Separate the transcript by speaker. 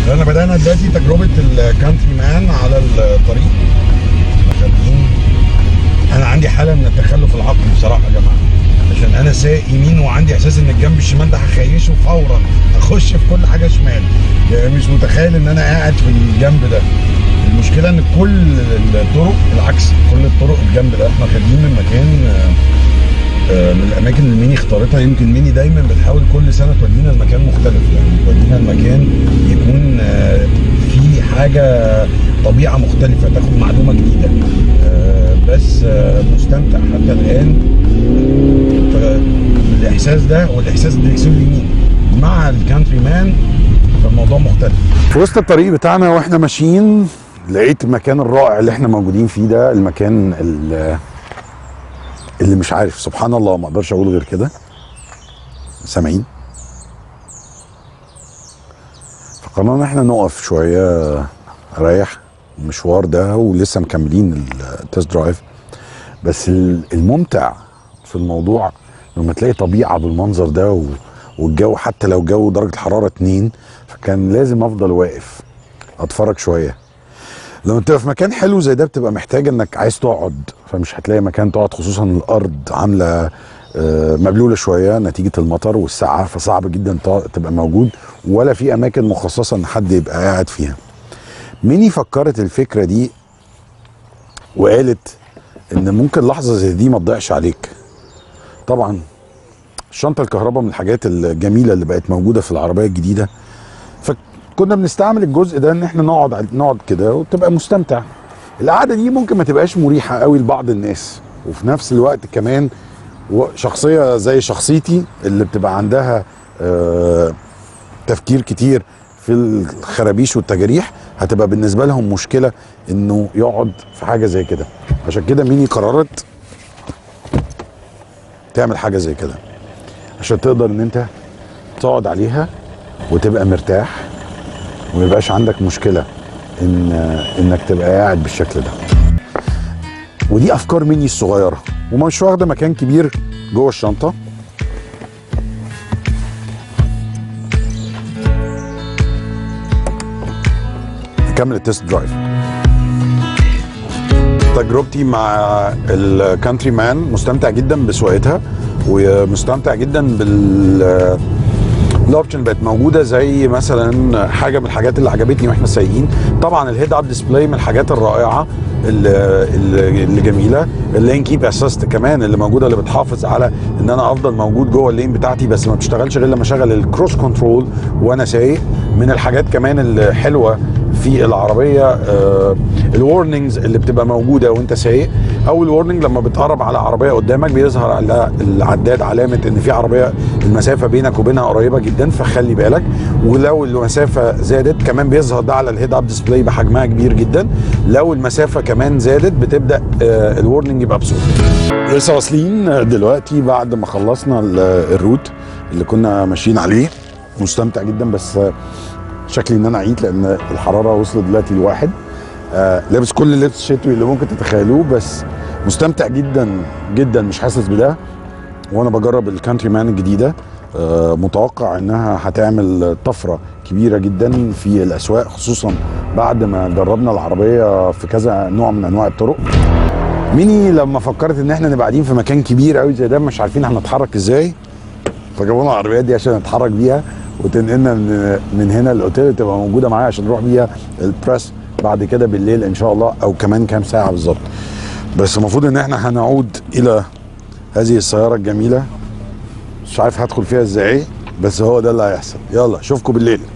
Speaker 1: احنا بدأنا دلوقتي تجربة الكانتري مان على الطريق خارجين انا عندي حالة من التخلف العقلي بصراحة يا جماعة عشان انا سايق يمين وعندي احساس ان الجنب الشمال ده هخيشه فورا هخش في كل حاجة شمال يعني مش متخيل ان انا قاعد في الجنب ده المشكلة ان كل الطرق العكس كل الطرق الجنب ده احنا خارجين من مكان آه، آه، من الاماكن اللي ميني اختارتها يمكن ميني دايما بتحاول كل سنه تودينا المكان مختلف يعني تودينا المكان يكون آه، فيه حاجه طبيعه مختلفه تاخد معلومه جديده آه، بس آه، مستمتع حتى الان فالاحساس ده والاحساس الدريكسيون اليمين مع الكانتري مان فالموضوع مختلف في وسط الطريق بتاعنا واحنا ماشيين لقيت المكان الرائع اللي احنا موجودين فيه ده المكان ال- اللي مش عارف سبحان الله ما اقدرش اقول غير كده سامعين فقررنا ان احنا نقف شويه اريح المشوار ده ولسه مكملين التست درايف بس ال- الممتع في الموضوع لما تلاقي طبيعه بالمنظر ده و- والجو حتى لو جو درجه الحراره اتنين فكان لازم افضل واقف اتفرج شويه لما تبقى في مكان حلو زي ده بتبقى محتاج انك عايز تقعد فمش هتلاقي مكان تقعد خصوصا الارض عامله آه، مبلوله شويه نتيجه المطر والسعه فصعب جدا تقعد- تبقى موجود ولا في اماكن مخصصه ان حد يبقى قاعد فيها. ميني فكرت الفكره دي وقالت ان ممكن لحظه زي دي ما تضيعش عليك. طبعا الشنطه الكهرباء من الحاجات الجميله اللي بقت موجوده في العربيه الجديده فكنا بنستعمل الجزء ده ان احنا نقعد على- نقعد كده وتبقى مستمتع القعده دي ممكن ما تبقاش مريحه قوي لبعض الناس وفي نفس الوقت كمان و- شخصيه زي شخصيتي اللي بتبقى عندها آه، تفكير كتير في الخرابيش والتجاريح هتبقى بالنسبه لهم مشكله انه يقعد في حاجه زي كده عشان كده ميني قررت تعمل حاجه زي كده عشان تقدر ان انت تقعد عليها وتبقى مرتاح وما يبقاش عندك مشكله ان انك تبقى قاعد بالشكل ده ودي افكار مني الصغيره ومش واخده مكان كبير جوه الشنطه نكمل التست درايف تجربتي مع الكانتري مان مستمتع جدا بسواقتها ومستمتع جدا بال الاوبشن بقت موجوده زي مثلا حاجه من الحاجات اللي عجبتني واحنا سايقين طبعا الهيد اب ديسبلاي من الحاجات الرائعه اللي, اللي اللي جميله اللين كيب اسيست كمان اللي موجوده اللي بتحافظ على ان انا افضل موجود جوه اللين بتاعتي بس ما بتشتغلش غير لما اشغل الكروس كنترول وانا سايق من الحاجات كمان الحلوه في العربيه آه الورنينجز اللي بتبقى موجوده وانت سايق اول وورنينج لما بتقرب على عربيه قدامك بيظهر على العداد علامه ان في عربيه المسافه بينك وبينها قريبه جدا فخلي بالك ولو المسافه زادت كمان بيظهر ده على الهيد اب ديسبلاي بحجمها كبير جدا لو المسافه كمان زادت بتبدا آه الورنينج يبقى بصوت لسه واصلين دلوقتي بعد ما خلصنا ال- الروت اللي كنا ماشيين عليه مستمتع جدا بس آه، شكلي ان انا عيت لان الحراره وصلت دلوقتي لواحد آه لابس كل اللبس الشتوي اللي ممكن تتخيلوه بس مستمتع جدا جدا مش حاسس بده وانا بجرب الكانتري مان الجديده آه متوقع انها هتعمل طفره كبيره جدا في الاسواق خصوصا بعد ما جربنا العربيه في كذا نوع من انواع الطرق ميني لما فكرت ان احنا نبقى قاعدين في مكان كبير قوي زي ده مش عارفين هنتحرك ازاي فجابوا لنا العربيات دي عشان نتحرك بيها وتنقلنا من, من هنا الاوتيل تبقى موجوده معايا عشان نروح بيها البريس بعد كده بالليل ان شاء الله او كمان كام ساعه بالظبط بس المفروض ان احنا هنعود الى هذه السياره الجميله مش عارف هدخل فيها ازاي بس هو ده اللي هيحصل يلا اشوفكم بالليل